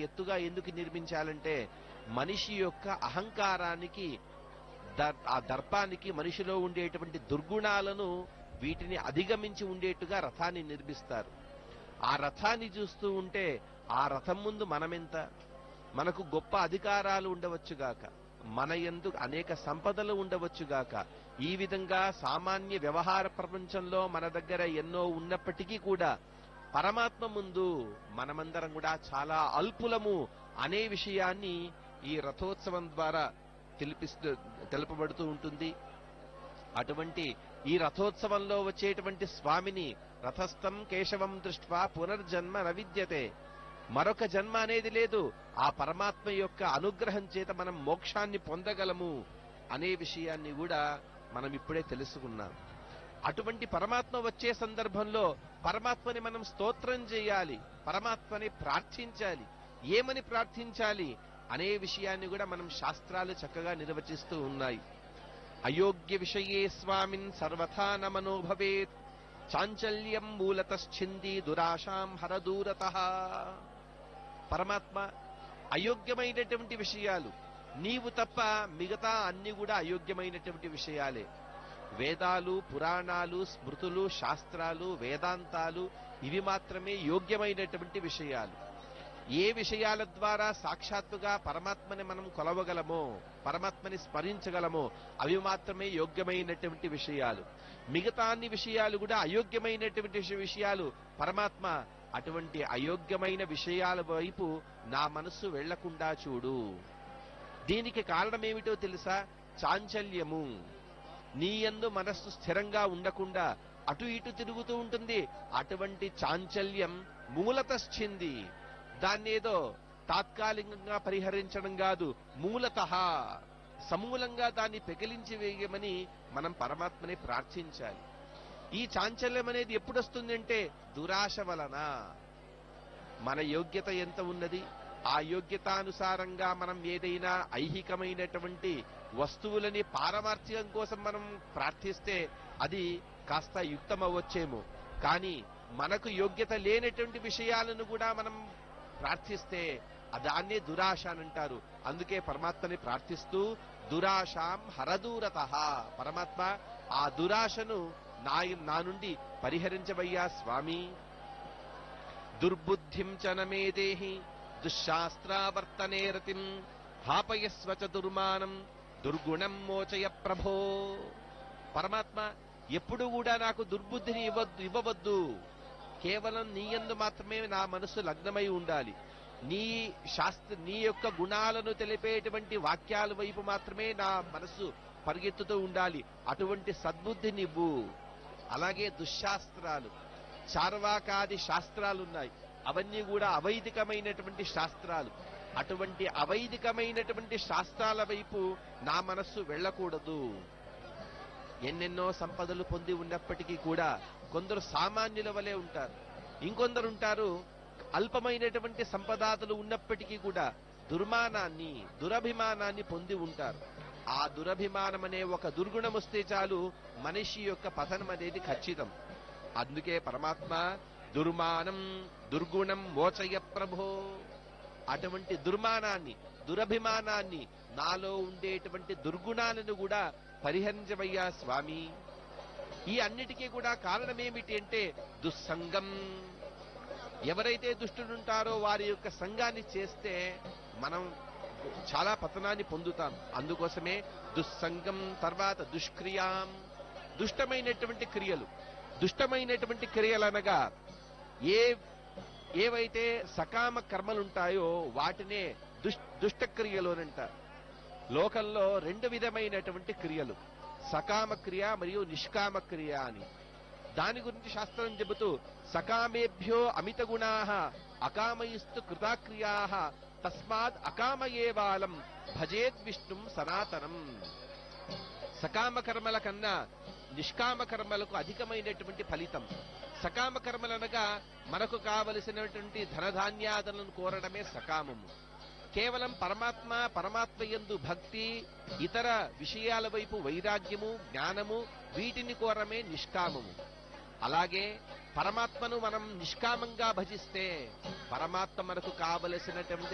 ఎత్తుగా ఎందుకు నిర్మించాలంటే మనిషి యొక్క అహంకారానికి దర్- ఆ దర్పానికి మనిషిలో ఉండేటువంటి దుర్గుణాలను వీటిని అధిగమించి ఉండేట్టుగా రథాన్ని నిర్మిస్తారు ఆ రథాన్ని చూస్తూ ఉంటే ఆ రథం ముందు మనమెంత మనకు గొప్ప అధికారాలు ఉండవచ్చుగాక మన ఎందు అనేక సంపదలు ఉండవచ్చుగాక ఈ విధంగా సామాన్య వ్యవహార ప్రపంచంలో మన దగ్గర ఎన్నో ఉన్నప్పటికీ కూడా పరమాత్మ ముందు మనమందరం కూడా చాలా అల్పులము అనే విషయాన్ని ఈ రథోత్సవం ద్వారా తెలిపిస్తూ తెలుపబడుతూ ఉంటుంది అటువంటి ఈ రథోత్సవంలో వచ్చేటువంటి స్వామిని రథస్థం కేశవం దృష్ట్వా పునర్జన్మ నవిద్యతే మరొక జన్మ అనేది లేదు ఆ పరమాత్మ యొక్క అనుగ్రహం చేత మనం మోక్షాన్ని పొందగలము అనే విషయాన్ని కూడా మనం ఇప్పుడే తెలుసుకున్నాం అటువంటి పరమాత్మ వచ్చే సందర్భంలో పరమాత్మని మనం స్తోత్రం చేయాలి పరమాత్మని ప్రార్థించాలి ఏమని ప్రార్థించాలి అనే విషయాన్ని కూడా మనం శాస్త్రాలు చక్కగా నిర్వచిస్తూ ఉన్నాయి అయోగ్య విషయే స్వామిన్ సర్వథా నమనో భవేత్ చాంచల్యం మూలతశ్చింది దురాశాం హరదూరత పరమాత్మ అయోగ్యమైనటువంటి విషయాలు నీవు తప్ప మిగతా అన్ని కూడా అయోగ్యమైనటువంటి విషయాలే వేదాలు పురాణాలు స్మృతులు శాస్త్రాలు వేదాంతాలు ఇవి మాత్రమే యోగ్యమైనటువంటి విషయాలు ఏ విషయాల ద్వారా సాక్షాత్తుగా పరమాత్మని మనం కొలవగలమో పరమాత్మని స్మరించగలమో అవి మాత్రమే యోగ్యమైనటువంటి విషయాలు మిగతా అన్ని విషయాలు కూడా అయోగ్యమైనటువంటి విష- విషయాలు పరమాత్మ అటువంటి అయోగ్యమైన విషయాల వైపు నా మనస్సు వెళ్లకుండా చూడు దీనికి కారణమేమిటో తెలుసా చాంచల్యము నీ యందు మనస్సు స్థిరంగా ఉండకుండా అటు ఇటు తిరుగుతూ ఉంటుంది అటువంటి చాంచల్యం మూలతశ్చింది దాన్నేదో తాత్కాలికంగా పరిహరించడం కాదు మూలత సమూలంగా దాన్ని పెకిలించి వేయమని మనం పరమాత్మని ప్రార్థించాలి ఈ చాంచల్యం అనేది ఎప్పుడు వస్తుందంటే దురాశ వలన మన యోగ్యత ఎంత ఉన్నది ఆ యోగ్యతానుసారంగా మనం ఏదైనా ఐహికమైనటువంటి వస్తువులని పారమార్థికం కోసం మనం ప్రార్థిస్తే అది కాస్త యుక్తమవ్వచ్చేమో కానీ మనకు యోగ్యత లేనటువంటి విషయాలను కూడా మనం ప్రార్థిస్తే దాన్నే దురాశ అని అంటారు అందుకే పరమాత్మని ప్రార్థిస్తూ దురాశాం హరదూరత పరమాత్మ ఆ దురాశను నా నా నుండి పరిహరించవయ్యా స్వామి దుర్బుద్ధిం చ నమే దేహి దుశ్శాస్త్రావర్తనే రతిం హాపయస్వ చ దుర్మానం దుర్గుణం మోచయ ప్రభో పరమాత్మ ఎప్పుడు కూడా నాకు దుర్బుద్ధిని ఇవ్వద్దు ఇవ్వవద్దు కేవలం నీ యందు మాత్రమే నా మనసు లగ్నమై ఉండాలి నీ శాస్త్ర నీ యొక్క గుణాలను తెలిపేటువంటి వాక్యాల వైపు మాత్రమే నా మనసు పరిగెత్తుతూ ఉండాలి అటువంటి సద్బుద్ధినివ్వు అలాగే దుశ్శాస్త్రాలు చార్వాకాది శాస్త్రాలు ఉన్నాయి అవన్నీ కూడా అవైదికమైనటువంటి శాస్త్రాలు అటువంటి అవైదికమైనటువంటి శాస్త్రాల వైపు నా మనస్సు వెళ్ళకూడదు ఎన్నెన్నో సంపదలు పొంది ఉన్నప్పటికీ కూడా కొందరు సామాన్యుల వలె ఉంటారు ఇంకొందరు ఉంటారు అల్పమైనటువంటి సంపదాతులు ఉన్నప్పటికీ కూడా దుర్మానాన్ని దురభిమానాన్ని పొంది ఉంటారు ఆ దురభిమానం అనే ఒక దుర్గుణం వస్తే చాలు మనిషి యొక్క పతనం అనేది ఖచ్చితం అందుకే పరమాత్మ దుర్మానం దుర్గుణం మోచయ ప్రభో అటువంటి దుర్మానాన్ని దురభిమానాన్ని నాలో ఉండేటువంటి దుర్గుణాలను కూడా పరిహరించవయ్యా స్వామి ఈ అన్నిటికీ కూడా కారణమేమిటి అంటే దుస్సంగం ఎవరైతే దుష్టులుంటారో వారి యొక్క సంఘాన్ని చేస్తే మనం చాలా పతనాన్ని పొందుతాం అందుకోసమే దుస్సంగం తర్వాత దుష్క్రియాం దుష్టమైనటువంటి క్రియలు దుష్టమైనటువంటి క్రియలు అనగా ఏ ఏవైతే సకామ కర్మలుంటాయో వాటినే దుష్ దుష్ట క్రియలు అని అంటారు లోకంలో రెండు విధమైనటువంటి క్రియలు సకామ క్రియ మరియు నిష్కామ క్రియ అని దాని గురించి శాస్త్రం చెబుతూ సకామేభ్యో అమిత గుణా అకామయిస్తు కృతాక్రియా తస్మాత్ అకామయేవాలం భజేద్ విష్ణుం సనాతనం సకామ కర్మల కన్నా నిష్కామ కర్మలకు అధికమైనటువంటి ఫలితం సకామ కర్మలనగా మనకు కావలసినటువంటి ధనధాన్యాదులను కోరడమే సకామము కేవలం పరమాత్మ పరమాత్మ యందు భక్తి ఇతర విషయాల వైపు వైరాగ్యము జ్ఞానము వీటిని కోరమే నిష్కామము అలాగే పరమాత్మను మనం నిష్కామంగా భజిస్తే పరమాత్మ మనకు కావలసినటువంటి